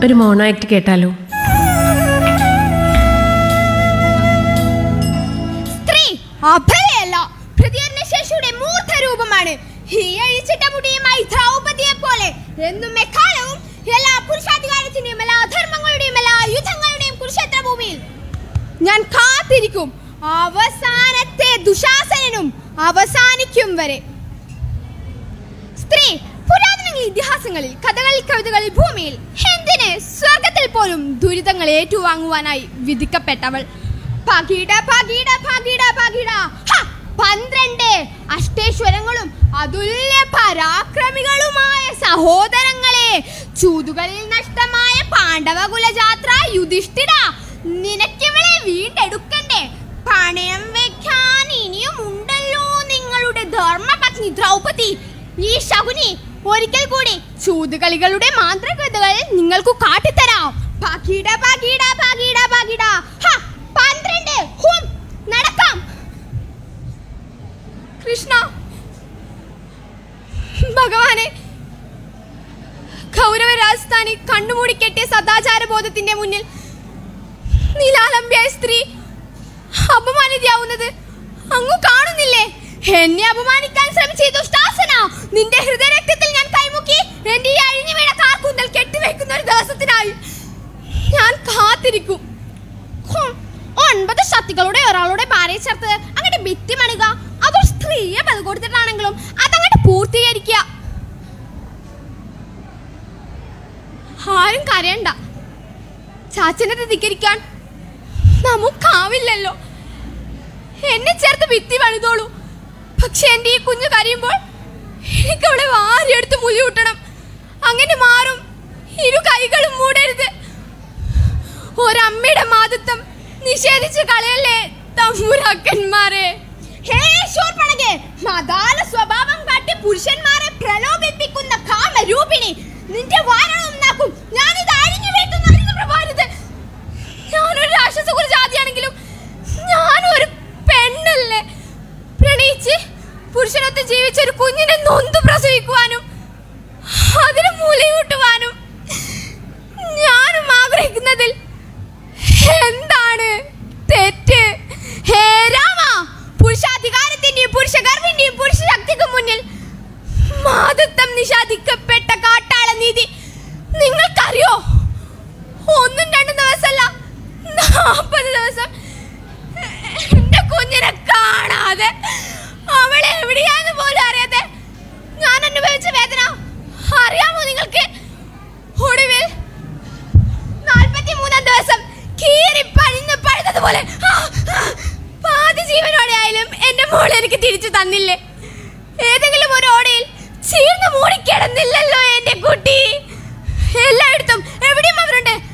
ഒരു mono act കേട്ടാലോ സ്ത്രീ അഭയല്ല പ്രതികരണ ശേഷിയുടെ മൂർത്ത രൂപമാണ് ഈ അഴിച്ചിട്ട മുടിയുമായി ദ്രൗപതിയെ പോലെ എന്നും എക്കാലവും എല്ലാ പുരുഷാധികാരത്തിന്റെയും എല്ലാ അധർമ്മങ്ങളുടെയും എല്ലാ യുദ്ധങ്ങളുടെയും കുരുക്ഷേത്ര ഭൂമിയിൽ ഞാൻ കാത്തിരിക്കും അവസാനത്തെ ദുശാസനനും അവസാനിക്കും വരെ സ്ത്രീ പുരാതനങ്ങളിൽ ഇതിഹാസങ്ങളിൽ കഥകളിൽ കവിതകളിൽ ഭൂമിയിൽ എന്തിന് സ്വർഗത്തിൽ പോലും ദുരിതങ്ങൾ ഏറ്റുവാങ്ങുവാനായി വിധിക്കപ്പെട്ടവൾ പകിട പകിട പകിട പകിട ഹ! പന്ത്രണ്ട് അഷ്ടേശ്വരങ്ങളും അതുല്യ പരാക്രമികളുമായ സഹോദരങ്ങളെ ചൂതുകളിൽ നഷ്ടമായ പാണ്ഡവ കുലജാത്ര യുധിഷ്ഠിര നിനക്കിവളെ വീണ്ടെടുക്കണ്ടേ പണയം വെക്കാൻ ഇനിയും ഉണ്ടല്ലോ നിങ്ങളുടെ ധർമ്മപത്നി ദ്രൗപദി ഈ ശകുനി ഒരിക്കൽ കൂടി ചൂതുകളികളുടെ മാന്ത്രികതകൾ നിങ്ങൾക്ക് കാട്ടിത്തരാം പകിട പകിട പകിട പകിട ഹ, പന്ത്രണ്ട് ഹും, നടക്കാം കൃഷ്ണ ഭഗവാനെ കൗരവ രാജസ്ഥാനി കണ്ണുമൂടി കെട്ടിയ സദാചാര ബോധത്തിന്റെ മുന്നിൽ നിലാലംബിയായ സ്ത്രീ അപമാനിതയാവുന്നത് അങ്ങു കാണുന്നില്ലേ എന്നെ അപമാനിക്കാൻ ശ്രമിച്ച ഈ ദുഷ്ടാസന നിന്റെ ഹൃദയരക്തത്തിൽ ഞാൻ കൈമുക്കി എന്റെ ഈ അഴിഞ്ഞു വീണ കാർക്കൂന്തൽ കെട്ടിവെക്കുന്ന ഒരു ദിവസത്തിനായി ഞാൻ കാത്തിരിക്കും ഹും, ഒൻപത് ശക്തികളുടെ ഒരാളുടെ ഭാര്യയെ ചേർത്ത് അങ്ങോട്ട് ഭിത്തി മണുക അതൊരു സ്ത്രീയെ ബലം കൊടുത്തിട്ടാണെങ്കിലും അതങ്ങോട്ട് പൂർത്തീകരിക്കുക ആരും കരയണ്ട ചാച്ചനെ ധിക്കരിക്കാൻ നമുക്കാവില്ലല്ലോ എന്നെ ചേർത്ത് ഭിത്തി പണിതോളൂ പക്ഷെ എന്റെ ഈ കുഞ്ഞു കരയുമ്പോൾ എനിക്ക് അവളെ വാരിയെടുത്ത് മുലിയൂട്ടണം അങ്ങനെ മാറും ഇരു കൈകളും മൂടരുത് ഒരമ്മയുടെ മാതൃത്വം നിഷേധിച്ച് കളയല്ലേ തമ്പുരാക്കന്മാരെ ഹേ ശൂർപ്പണകെ മതാല സ്വഭാവം കാട്ടി പുരുഷന്മാരെ പ്രലോഭിപ്പിക്കുന്ന കാമരൂപിണി നിന്റെ വാരണം നാക്കും ഞാനിത് അഴിഞ്ഞു വീട്ടുന്ന അഴിഞ്ഞു പ്രഭാരത് ഞാനൊരു രാക്ഷസ ജാതിയാണെങ്കിലും ഞാനൊരു പെണ്ണല്ലേ പ്രണയിച്ച് പുരുഷനൊത്ത് ജീവിച്ച ഒരു കുഞ്ഞിനെ നൊന്ത് പ്രസവിക്കുവാനും അതിന് മൂലയൂട്ടുവാനും ഞാനും ആഗ്രഹിക്കുന്നതിൽ എന്താണ് തെറ്റ് ഹേ രാമ പുരുഷാധികാരത്തിന്റെയും പുരുഷ ഗർഭിന്റെയും പുരുഷ ശക്തിക്കും മുന്നിൽ മാതൃത്വം നിഷാദിക്കപ്പെട്ട കാട്ടാള നീതി നിങ്ങൾക്കറിയോ ഒന്നും രണ്ടും ദിവസമല്ല നാൽപ്പത് ദിവസം എന്റെ കുഞ്ഞിനെ കാണാതെ അവളെ എവിടെയാന്ന് പോലും അറിയാതെ ഞാൻ അനുഭവിച്ച വേദന അറിയാമോ നിങ്ങൾക്ക് ഒടുവിൽ നാൽപ്പത്തി മൂന്നാം ദിവസം കീറി പഴിഞ്ഞ് പഴുതതുപോലെ ആ, ആ, പാതി ജീവനോടെ ആയാലും എന്റെ മോൾ എനിക്ക് തിരിച്ചു തന്നില്ലേ ഏതെങ്കിലും ഒരു ഓടയിൽ ചീർന്ന് മൂടിക്കിടന്നില്ലല്ലോ എന്റെ കുട്ടി എല്ലായിടത്തും എവിടെയും അവരുണ്ട്